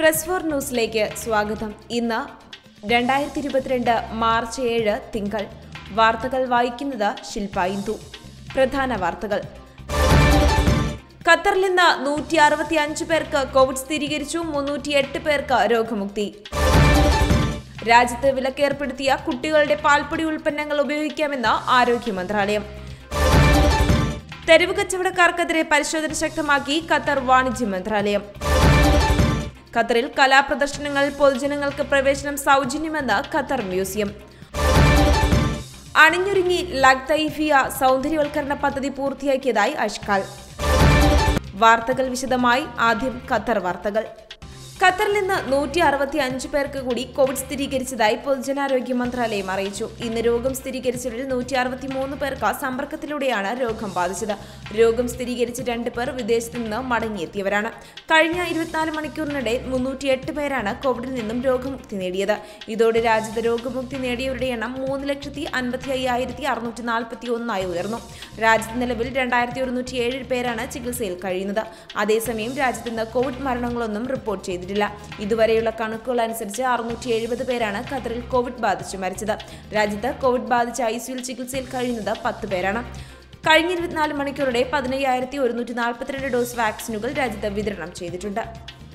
press four ന്യൂസിലേക്ക് സ്വാഗതം ഇന്ന് രണ്ടായിരത്തി ഇരുപത്തിരണ്ട് മാർച്ച് ഏഴ് തിങ്കൾ വാർത്തകൾ വായിക്കുന്നത് ശില്പ ഇന്ദു പ്രധാന വാർത്തകൾ ഖത്തറിൽ ഇന്ന് നൂറ്റി അറുപത്തി അഞ്ച് പേർക്ക് കോവിഡ് സ്ഥിരീകരിച്ചു മുന്നൂറ്റി എട്ട് പേർക്ക് രോഗമുക്തി രാജ്യത്ത് വിലക്കേർപ്പെടുത്തിയ കുട്ടികളുടെ പാൽപ്പൊടി ഉൽപ്പന്നങ്ങൾ ഉപയോഗിക്കാമെന്ന് ആരോഗ്യ മന്ത്രാലയം തെരുവ് കച്ചവടക്കാർക്കെതിരെ പരിശോധന ശക്തമാക്കി ഖത്തർ വാണിജ്യ മന്ത്രാലയം ഖത്തറിൽ കലാപ്രദർശനങ്ങൾ പൊതുജനങ്ങൾക്ക് പ്രവേശനം സൗജന്യമെന്ന് ഖത്തർ മ്യൂസിയം അണിഞ്ഞൊരുങ്ങി ലഗ്തൈഫിയ സൗന്ദര്യവൽക്കരണ പദ്ധതി പൂർത്തിയാക്കിയതായി അഷ്കാൽ വാർത്തകൾ വിശദമായി ആദ്യം ഖത്തർ വാർത്തകൾ ഖത്തറിൽ നിന്ന് നൂറ്റി അറുപത്തി അഞ്ച് പേർക്ക് കൂടി കോവിഡ് സ്ഥിരീകരിച്ചതായി പൊതുജനാരോഗ്യ മന്ത്രാലയം അറിയിച്ചു ഇന്ന് രോഗം സ്ഥിരീകരിച്ചവരിൽ നൂറ്റി അറുപത്തി മൂന്ന് പേർക്ക് സമ്പർക്കത്തിലൂടെയാണ് രോഗം ബാധിച്ചത് രോഗം സ്ഥിരീകരിച്ച രണ്ട് പേർ വിദേശത്ത് നിന്ന് മടങ്ങിയെത്തിയവരാണ് കഴിഞ്ഞ ഇരുപത്തിനാല് മണിക്കൂറിനിടെ മുന്നൂറ്റി എട്ട് പേരാണ് കോവിഡിൽ നിന്നും രോഗമുക്തി നേടിയത് ഇതോടെ രാജ്യത്ത് രോഗമുക്തി നേടിയവരുടെ എണ്ണം മൂന്ന് ലക്ഷത്തി അൻപത്തി അയ്യായിരത്തി അറുന്നൂറ്റി നാൽപ്പത്തി ഒന്നായി ഉയർന്നു രാജ്യത്ത് നിലവിൽ രണ്ടായിരത്തി ഒരുന്നൂറ്റി ഏഴ് പേരാണ് ചികിത്സയിൽ കഴിയുന്നത് അതേസമയം രാജ്യത്ത് ഇന്ന് കോവിഡ് മരണങ്ങളൊന്നും റിപ്പോർട്ട് ചെയ്തിട്ടില്ല ഇതുവരെയുള്ള കണക്കുകൾ അനുസരിച്ച് അറുന്നൂറ്റി എഴുപത് പേരാണ് ഖത്തറിൽ കോവിഡ് ബാധിച്ച് മരിച്ചത് രാജ്യത്ത് കോവിഡ് ബാധിച്ച് ഐസിയുൽ ചികിത്സയിൽ കഴിയുന്നത് പത്ത് പേരാണ് കഴിഞ്ഞ ഇരുപത്തിനാല് മണിക്കൂറുടെ പതിനയ്യായിരത്തി ഒരുന്നൂറ്റി നാൽപ്പത്തിരണ്ട് ഡോസ് വാക്സിനുകൾ രാജ്യത്ത് വിതരണം ചെയ്തിട്ടുണ്ട്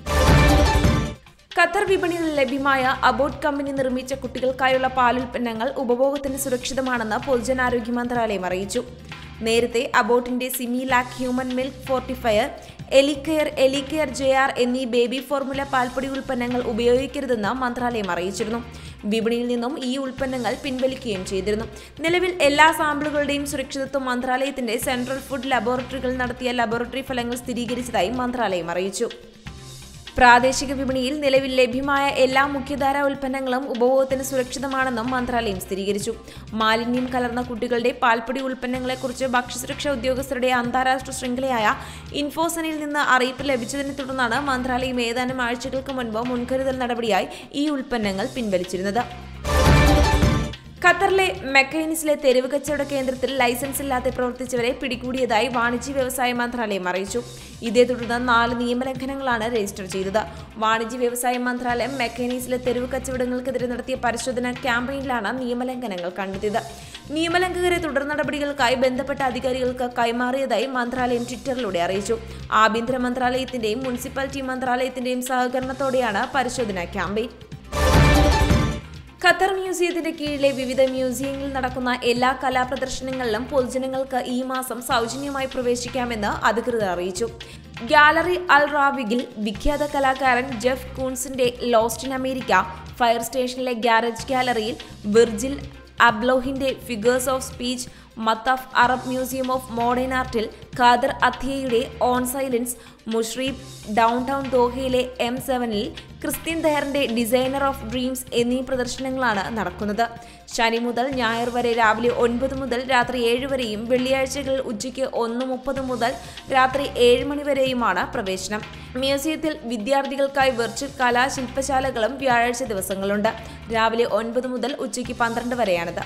ഖത്തർ വിപണിയിൽ ലഭ്യമായ അബോട്ട് കമ്പനി നിർമ്മിച്ച കുട്ടികൾക്കായുള്ള പാലുൽപ്പന്നങ്ങൾ ഉപഭോഗത്തിന് സുരക്ഷിതമാണെന്ന് പൊതുജനാരോഗ്യ മന്ത്രാലയം അറിയിച്ചു നേരത്തെ അബോട്ടിന്റെ Similac human milk fortifier EleCare EleCare J R എന്നീ ബേബി ഫോർമുല പാൽപ്പൊടി ഉൽപ്പന്നങ്ങൾ ഉപയോഗിക്കരുതെന്ന് മന്ത്രാലയം അറിയിച്ചിരുന്നു വിപണിയിൽ നിന്നും ഈ ഉൽപ്പന്നങ്ങൾ പിൻവലിക്കുകയും ചെയ്തിരുന്നു നിലവിൽ എല്ലാ സാമ്പിളുകളുടെയും സുരക്ഷിതത്വം മന്ത്രാലയത്തിന്റെ സെൻട്രൽ ഫുഡ് ലബോറട്ടറികൾ നടത്തിയ ലബോറട്ടറി ഫലങ്ങൾ സ്ഥിരീകരിച്ചതായി മന്ത്രാലയം അറിയിച്ചു പ്രാദേശിക വിപണിയിൽ നിലവിൽ ലഭ്യമായ എല്ലാ മുഖ്യധാരാ ഉൽപ്പന്നങ്ങളും ഉപഭോഗത്തിന് സുരക്ഷിതമാണെന്നും മന്ത്രാലയം സ്ഥിരീകരിച്ചു മാലിന്യം കലർന്ന കുട്ടികളുടെ പാൽപ്പൊടി ഉൽപ്പന്നങ്ങളെക്കുറിച്ച് ഭക്ഷ്യസുരക്ഷാ ഉദ്യോഗസ്ഥരുടെ അന്താരാഷ്ട്ര ശൃംഖലയായ ഇൻഫോസനിൽ നിന്ന് അറിയിപ്പ് ലഭിച്ചതിനെ തുടർന്നാണ് മന്ത്രാലയം ഏതാനും ആഴ്ചകൾക്ക് മുൻപ് മുൻകരുതൽ നടപടിയായി ഈ ഉൽപ്പന്നങ്ങൾ പിൻവലിച്ചിരുന്നത് ഖത്തറിലെ മെക്കൈനിസിലെ തെരുവ് കച്ചവട കേന്ദ്രത്തിൽ ലൈസൻസ് ഇല്ലാതെ പ്രവർത്തിച്ചവരെ പിടികൂടിയതായി വാണിജ്യ വ്യവസായ മന്ത്രാലയം അറിയിച്ചു ഇതേ തുടർന്ന് നാല് നിയമലംഘനങ്ങളാണ് രജിസ്റ്റർ ചെയ്തത് വാണിജ്യ വ്യവസായ മന്ത്രാലയം മെക്കൈനീസിലെ തെരുവ് കച്ചവടങ്ങൾക്കെതിരെ നടത്തിയ പരിശോധനാ ക്യാമ്പയിനിലാണ് നിയമലംഘനങ്ങൾ കണ്ടെത്തിയത് നിയമലംഘകരെ തുടർ നടപടികൾക്കായി ബന്ധപ്പെട്ട അധികാരികൾക്ക് കൈമാറിയതായി മന്ത്രാലയം ട്വിറ്ററിലൂടെ അറിയിച്ചു ആഭ്യന്തര മന്ത്രാലയത്തിന്റെയും മുനിസിപ്പാലിറ്റി മന്ത്രാലയത്തിന്റെയും സഹകരണത്തോടെയാണ് പരിശോധനാ ക്യാമ്പയിൻ ഖത്തർ മ്യൂസിയത്തിന്റെ കീഴിലെ വിവിധ മ്യൂസിയങ്ങളിൽ നടക്കുന്ന എല്ലാ കലാപ്രദർശനങ്ങളിലും പൊതുജനങ്ങൾക്ക് ഈ മാസം സൗജന്യമായി പ്രവേശിക്കാമെന്ന് അധികൃതർ അറിയിച്ചു ഗാലറി അൽ റാവിഗിൽ വിഖ്യാത കലാകാരൻ ജെഫ് കൂൺസിന്റെ ലോസ്റ്റ് ഇൻ അമേരിക്ക ഫയർ സ്റ്റേഷനിലെ ഗാരേജ് ഗാലറിയിൽ വിർജിൽ അബ്ലോഹിന്റെ figures of speech Mathaf Arab museum of modern ആർട്ടിൽ ഖാദർ അത്തിയയുടെ on silence Msheireb downtown ദോഹയിലെ എം സെവനിൽ ക്രിസ്ത്യൻ ദഹറിന്റെ ഡിസൈനർ ഓഫ് ഡ്രീംസ് എന്നീ പ്രദർശനങ്ങളാണ് നടക്കുന്നത് ശനി മുതൽ ഞായർ വരെ രാവിലെ ഒൻപത് മുതൽ രാത്രി ഏഴ് വരെയും വെള്ളിയാഴ്ചകളിൽ ഉച്ചയ്ക്ക് ഒന്ന് മുപ്പത് മുതൽ രാത്രി ഏഴ് മണി വരെയുമാണ് പ്രവേശനം മ്യൂസിയത്തിൽ വിദ്യാർത്ഥികൾക്കായി വെർച്വൽ കലാ ശില്പശാലകളും വ്യാഴാഴ്ച ദിവസങ്ങളുണ്ട് രാവിലെ ഒൻപത് മുതൽ ഉച്ചയ്ക്ക് പന്ത്രണ്ട് വരെയാണിത്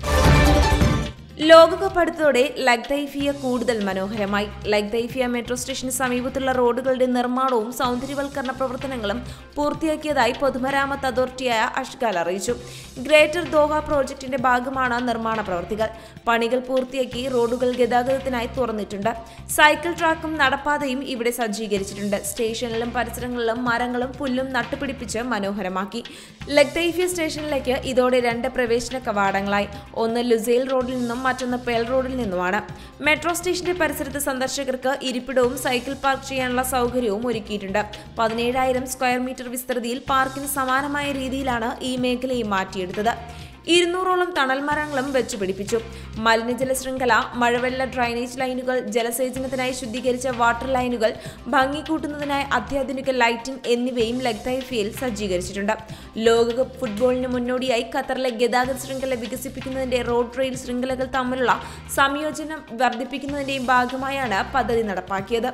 ലോകകപ്പ് അടുത്തതോടെ ലഗ്ദൈഫിയ കൂടുതൽ മനോഹരമായി ലഗ്ദൈഫിയ മെട്രോ സ്റ്റേഷന് സമീപത്തുള്ള റോഡുകളുടെ നിർമ്മാണവും സൗന്ദര്യവൽക്കരണ പ്രവർത്തനങ്ങളും പൂർത്തിയാക്കിയതായി പൊതുമരാമത്ത് അതോറിറ്റിയായ അഷ്ഗാൽ അറിയിച്ചു ഗ്രേറ്റർ ദോഹ പ്രോജക്ടിന്റെ ഭാഗമാണ് നിർമ്മാണ പ്രവൃത്തികൾ പണികൾ പൂർത്തിയാക്കി റോഡുകൾ ഗതാഗതത്തിനായി തുറന്നിട്ടുണ്ട് സൈക്കിൾ ട്രാക്കും നടപ്പാതയും ഇവിടെ സജ്ജീകരിച്ചിട്ടുണ്ട് സ്റ്റേഷനിലും പരിസരങ്ങളിലും മരങ്ങളും പുല്ലും നട്ടുപിടിപ്പിച്ച് മനോഹരമാക്കി ലഗ്ദൈഫിയ സ്റ്റേഷനിലേക്ക് ഇതോടെ രണ്ട് പ്രവേശന കവാടങ്ങളായി ഒന്ന് ലുസൈൽ റോഡിൽ നിന്നും മറ്റൊന്ന് പേൾ റോഡിൽ നിന്നുമാണ് മെട്രോ സ്റ്റേഷന്റെ പരിസരത്ത് സന്ദർശകർക്ക് ഇരിപ്പിടവും സൈക്കിൾ പാർക്ക് ചെയ്യാനുള്ള സൗകര്യവും ഒരുക്കിയിട്ടുണ്ട് പതിനേഴായിരം സ്ക്വയർ മീറ്റർ വിസ്തൃതിയിൽ പാർക്കിന് സമാനമായ രീതിയിലാണ് ഈ മേഖലയെ മാറ്റിയെടുത്തത് ഇരുന്നൂറോളം തണൽ മരങ്ങളും വെച്ചുപിടിപ്പിച്ചു മലിനജല ശൃംഖല മഴവെള്ള ഡ്രൈനേജ് ലൈനുകൾ ജലസേചനത്തിനായി ശുദ്ധീകരിച്ച വാട്ടർ ലൈനുകൾ ഭംഗി കൂട്ടുന്നതിനായി അത്യാധുനിക ലൈറ്റിംഗ് എന്നിവയും ലഗ്ദൈഫിയയിൽ സജ്ജീകരിച്ചിട്ടുണ്ട് ലോകകപ്പ് ഫുട്ബോളിന് മുന്നോടിയായി ഖത്തറിലെ ഗതാഗത ശൃംഖല വികസിപ്പിക്കുന്നതിന്റെ റോഡ് റെയിൽ ശൃംഖലകൾ തമ്മിലുള്ള സംയോജനം വർദ്ധിപ്പിക്കുന്നതിന്റെയും ഭാഗമായാണ് പദ്ധതി നടപ്പാക്കിയത്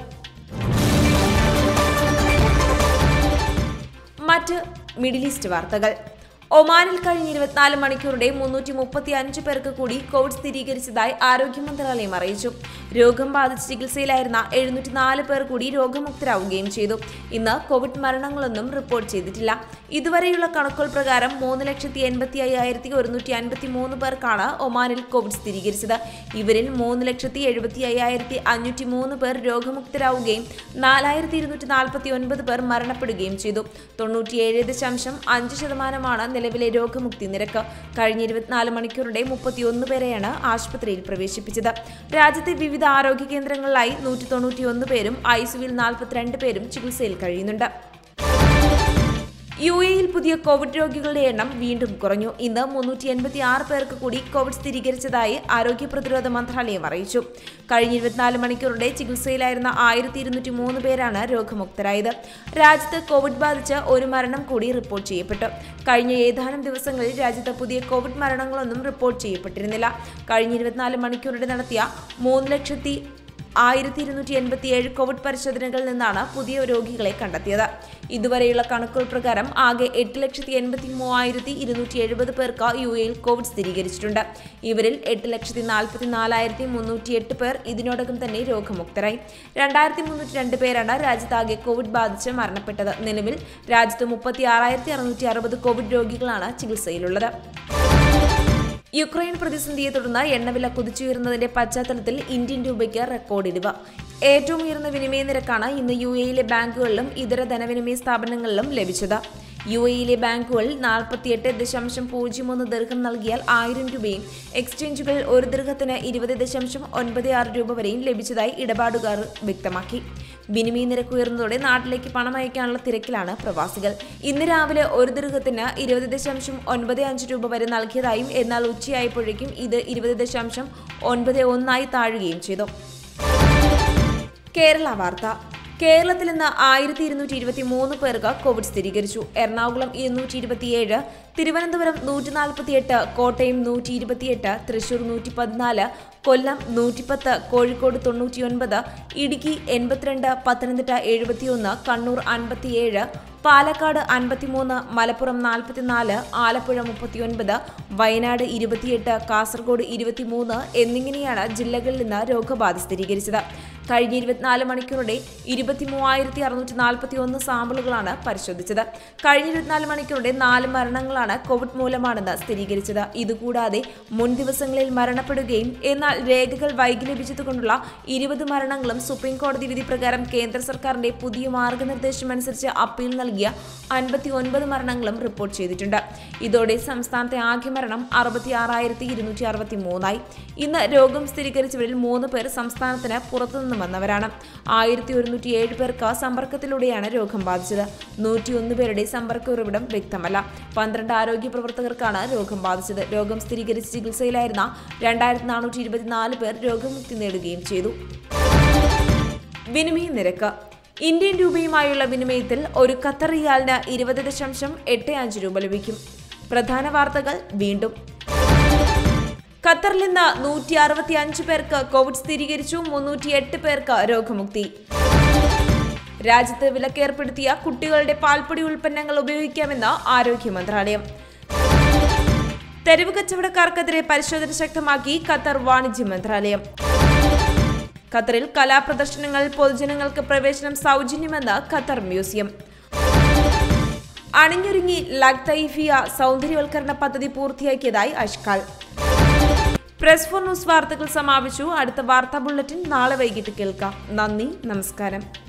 മറ്റ് മിഡിൽ ഈസ്റ്റ് വാർത്തകൾ ഒമാനിൽ കഴിഞ്ഞ ഇരുപത്തിനാല് മണിക്കൂറുടെ മുന്നൂറ്റി മുപ്പത്തി അഞ്ച് പേർക്ക് കൂടി കോവിഡ് സ്ഥിരീകരിച്ചതായി ആരോഗ്യ മന്ത്രാലയം അറിയിച്ചു രോഗം ബാധിച്ച് ചികിത്സയിലായിരുന്ന എഴുന്നൂറ്റി നാല് പേർ കൂടി രോഗമുക്തരാവുകയും ചെയ്തു ഇന്ന് കോവിഡ് മരണങ്ങളൊന്നും റിപ്പോർട്ട് ചെയ്തിട്ടില്ല ഇതുവരെയുള്ള കണക്കുകൾ പ്രകാരം മൂന്ന് ലക്ഷത്തി എൺപത്തി അയ്യായിരത്തി ഒരുന്നൂറ്റി അൻപത്തി മൂന്ന് പേർക്കാണ് ഒമാനിൽ കോവിഡ് സ്ഥിരീകരിച്ചത് ഇവരിൽ മൂന്ന് ലക്ഷത്തി എഴുപത്തി അയ്യായിരത്തി അഞ്ഞൂറ്റി മൂന്ന് പേർ രോഗമുക്തരാവുകയും നാലായിരത്തി ഇരുന്നൂറ്റി നാൽപ്പത്തി ഒൻപത് പേർ മരണപ്പെടുകയും ചെയ്തു തൊണ്ണൂറ്റിയേഴ് ദശാംശം അഞ്ച് ശതമാനമാണ് നിലവിലെ രോഗമുക്തി നിരക്ക് കഴിഞ്ഞ ഇരുപത്തിനാല് മണിക്കൂറിടെ മുപ്പത്തിയൊന്ന് പേരെയാണ് ആശുപത്രിയിൽ പ്രവേശിപ്പിച്ചത് രാജ്യത്തെ വിവിധ ആരോഗ്യ കേന്ദ്രങ്ങളിലായി നൂറ്റി തൊണ്ണൂറ്റിയൊന്ന് പേരും ഐസിയുവിൽ നാൽപ്പത്തിരണ്ട് പേരും ചികിത്സയിൽ കഴിയുന്നുണ്ട് യു എയിൽ പുതിയ കോവിഡ് രോഗികളുടെ എണ്ണം വീണ്ടും കുറഞ്ഞു ഇന്ന് മുന്നൂറ്റി എൺപത്തി ആറ് പേർക്ക് കൂടി കോവിഡ് സ്ഥിരീകരിച്ചതായി ആരോഗ്യ പ്രതിരോധ മന്ത്രാലയം അറിയിച്ചു കഴിഞ്ഞ ഇരുപത്തിനാല് മണിക്കൂറിടെ ചികിത്സയിലായിരുന്ന ആയിരത്തി ഇരുന്നൂറ്റി മൂന്ന് പേരാണ് രോഗമുക്തരായത് രാജ്യത്ത് കോവിഡ് ബാധിച്ച് ഒരു മരണം കൂടി റിപ്പോർട്ട് ചെയ്യപ്പെട്ടു കഴിഞ്ഞ ഏതാനും ദിവസങ്ങളിൽ രാജ്യത്ത് പുതിയ കോവിഡ് മരണങ്ങളൊന്നും റിപ്പോർട്ട് ചെയ്യപ്പെട്ടിരുന്നില്ല കഴിഞ്ഞ ഇരുപത്തിനാല് മണിക്കൂറിടെ നടത്തിയ മൂന്ന് ലക്ഷത്തി ആയിരത്തി ഇരുന്നൂറ്റി എൺപത്തി ഏഴ് കോവിഡ് പരിശോധനകളിൽ നിന്നാണ് പുതിയ രോഗികളെ കണ്ടെത്തിയത് ഇതുവരെയുള്ള കണക്കുകൾ പ്രകാരം ആകെ എട്ട് ലക്ഷത്തി എൺപത്തി മൂവായിരത്തി ഇരുന്നൂറ്റി എഴുപത് പേർക്ക് യു എയിൽ കോവിഡ് സ്ഥിരീകരിച്ചിട്ടുണ്ട് ഇവരിൽ എട്ട് ലക്ഷത്തി നാൽപ്പത്തി നാലായിരത്തി മുന്നൂറ്റി എട്ട് പേർ ഇതിനോടകം തന്നെ രോഗമുക്തരായി രണ്ടായിരത്തി മുന്നൂറ്റി രണ്ട് പേരാണ് രാജ്യത്താകെ കോവിഡ് ബാധിച്ച് മരണപ്പെട്ടത് നിലവിൽ രാജ്യത്ത് മുപ്പത്തി ആറായിരത്തി അറുന്നൂറ്റി അറുപത് കോവിഡ് രോഗികളാണ് ചികിത്സയിലുള്ളത് യുക്രൈൻ പ്രതിസന്ധിയെ തുടർന്ന് എണ്ണവില കുതിച്ചുയരുന്നതിന്റെ പശ്ചാത്തലത്തിൽ ഇന്ത്യൻ രൂപയ്ക്ക് റെക്കോർഡ് ഇടിവ് ഏറ്റവും ഉയർന്ന വിനിമയ നിരക്കാണ് ഇന്ന് യു എയിലെ ബാങ്കുകളിലും ഇതര ധനവിനിമയ സ്ഥാപനങ്ങളിലും ലഭിച്ചത് യു എയിലെ ബാങ്കുകളിൽ നാൽപ്പത്തിയെട്ട് ദശാംശം പൂജ്യം ഒന്ന് ദീർഘം നൽകിയാൽ ആയിരം രൂപയും എക്സ്ചേഞ്ചുകളിൽ ഒരു ദീർഘത്തിന് ഇരുപത് ദശാംശം ഒൻപത് ആറ് രൂപ വരെയും ലഭിച്ചതായി ഇടപാടുകാർ വ്യക്തമാക്കി വിനിമയ നിരക്ക് ഉയർന്നതോടെ നാട്ടിലേക്ക് പണം അയക്കാനുള്ള തിരക്കിലാണ് പ്രവാസികൾ ഇന്ന് രാവിലെ ഒരു ദീർഘത്തിന് ഇരുപത് ദശാംശം ഒൻപത് അഞ്ച് രൂപ വരെ നൽകിയതായും എന്നാൽ ഉച്ചയായപ്പോഴേക്കും ഇത് ഇരുപത് ദശാംശം ഒൻപത് ഒന്നായി താഴുകയും ചെയ്തു കേരള വാർത്ത കേരളത്തിൽ ഇന്ന് ആയിരത്തി ഇരുന്നൂറ്റി ഇരുപത്തി മൂന്ന് പേർക്ക് കോവിഡ് സ്ഥിരീകരിച്ചു എറണാകുളം ഇരുന്നൂറ്റി ഇരുപത്തിയേഴ് തിരുവനന്തപുരം നൂറ്റി നാൽപ്പത്തിയെട്ട് കോട്ടയം നൂറ്റി ഇരുപത്തിയെട്ട് തൃശൂർ നൂറ്റി പതിനാല് കൊല്ലം നൂറ്റിപ്പത്ത് കോഴിക്കോട് തൊണ്ണൂറ്റിയൊൻപത് ഇടുക്കി എൺപത്തിരണ്ട് പത്തനംതിട്ട എഴുപത്തിയൊന്ന് കണ്ണൂർ അൻപത്തിയേഴ് പാലക്കാട് അൻപത്തിമൂന്ന് മലപ്പുറം നാൽപ്പത്തിനാല് ആലപ്പുഴ മുപ്പത്തിയൊൻപത് വയനാട് ഇരുപത്തിയെട്ട് കാസർഗോഡ് ഇരുപത്തിമൂന്ന് എന്നിങ്ങനെയാണ് ജില്ലകളിൽ നിന്ന് രോഗബാധ സ്ഥിരീകരിച്ചത് കഴിഞ്ഞ ഇരുപത്തിനാല് മണിക്കൂറുടെ ഇരുപത്തി മൂവായിരത്തി അറുന്നൂറ്റി നാൽപ്പത്തി ഒന്ന് സാമ്പിളുകളാണ് പരിശോധിച്ചത് കഴിഞ്ഞ ഇരുപത്തിനാല് മണിക്കൂറുടെ നാല് മരണങ്ങളാണ് കോവിഡ് മൂലമാണെന്ന് സ്ഥിരീകരിച്ചത് ഇതുകൂടാതെ മുൻ ദിവസങ്ങളിൽ മരണപ്പെടുകയും എന്നാൽ രേഖകൾ വൈകി ലഭിച്ചതുകൊണ്ടുള്ള ഇരുപത് മരണങ്ങളും സുപ്രീം കോടതി വിധി പ്രകാരം കേന്ദ്ര സർക്കാരിന്റെ പുതിയ മാർഗനിർദ്ദേശം അനുസരിച്ച് അപ്പീൽ നൽകിയ അൻപത്തി ഒൻപത് മരണങ്ങളും റിപ്പോർട്ട് ചെയ്തിട്ടുണ്ട് ഇതോടെ സംസ്ഥാനത്തെ ആകെ മരണം അറുപത്തി ആറായിരത്തി ഇരുന്നൂറ്റി അറുപത്തി മൂന്നായി ഇന്ന് രോഗം സ്ഥിരീകരിച്ചവരിൽ മൂന്ന് പേർ സംസ്ഥാനത്തിന് പുറത്തുനിന്നും വന്നവരാണ് ആയിരത്തി ഒരുന്നൂറ്റി ഏഴ് പേർക്ക് സമ്പർക്കത്തിലൂടെയാണ് രോഗം ബാധിച്ചത് നൂറ്റിയൊന്ന് പേരുടെ സമ്പർക്ക ഉറവിടം വ്യക്തമല്ല പന്ത്രണ്ട് ആരോഗ്യ പ്രവർത്തകർക്കാണ് രോഗം ബാധിച്ചത് രോഗം സ്ഥിരീകരിച്ച് ചികിത്സയിലായിരുന്ന രണ്ടായിരത്തി നാനൂറ്റി ഇരുപത്തിനാല് പേർ രോഗമുക്തി നേടുകയും ചെയ്തു വിനിമയ നിരക്ക് ഇന്ത്യൻ രൂപയുമായുള്ള വിനിമയത്തിൽ ഒരു ഖത്തർ റിയാലിന് ഇരുപത് ദശാംശം എട്ട് അഞ്ച് രൂപ ലഭിക്കും പ്രധാന വാർത്തകൾ വീണ്ടും ഖത്തറിൽ നിന്ന് നൂറ്റി അറുപത്തി അഞ്ച് പേർക്ക് കോവിഡ് സ്ഥിരീകരിച്ചു മുന്നൂറ്റി എട്ട് പേർക്ക് രോഗമുക്തി രാജ്യത്ത് വിലക്കേർപ്പെടുത്തിയ കുട്ടികളുടെ പാൽപ്പൊടി ഉൽപ്പന്നങ്ങൾ ഉപയോഗിക്കാമെന്ന് ആരോഗ്യ മന്ത്രാലയം തെരുവ് കച്ചവടക്കാർക്കെതിരെ പരിശോധന ശക്തമാക്കി ഖത്തർ വാണിജ്യ മന്ത്രാലയം ഖത്തറിൽ കലാപ്രദർശനങ്ങളിൽ പൊതുജനങ്ങൾക്ക് പ്രവേശനം സൗജന്യമെന്ന് ഖത്തർ മ്യൂസിയം അണിഞ്ഞൊരുങ്ങി ലഗ്തൈഫിയ സൗന്ദര്യവൽക്കരണ പദ്ധതി പൂർത്തിയാക്കിയതായി അഷ്കാൽ പ്രസ് ഫോർ ന്യൂസ് വാർത്തകൾ സമാപിച്ചു അടുത്ത വാർത്താ ബുള്ളറ്റിൻ നാളെ വൈകിട്ട് കേൾക്കാം നന്ദി നമസ്കാരം